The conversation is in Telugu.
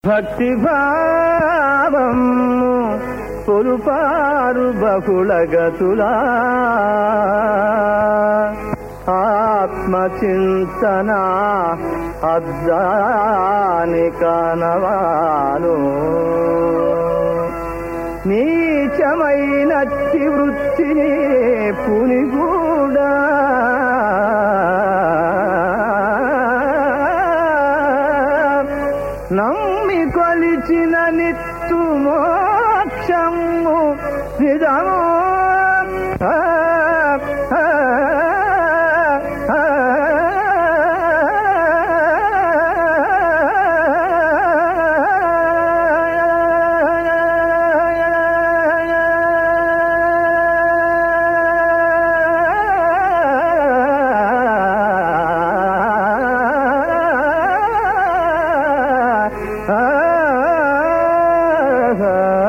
భక్తి భావము పొరుపారు బహుళగతులా ఆత్మచింతన అద్దాని కనవాలు నీచమైనట్టి వృత్తిని పునిగూడా నమ్మి కొలిచిన నిత్తు మోక్షము నిజము ఆ, ఆ, ఆ, ఆ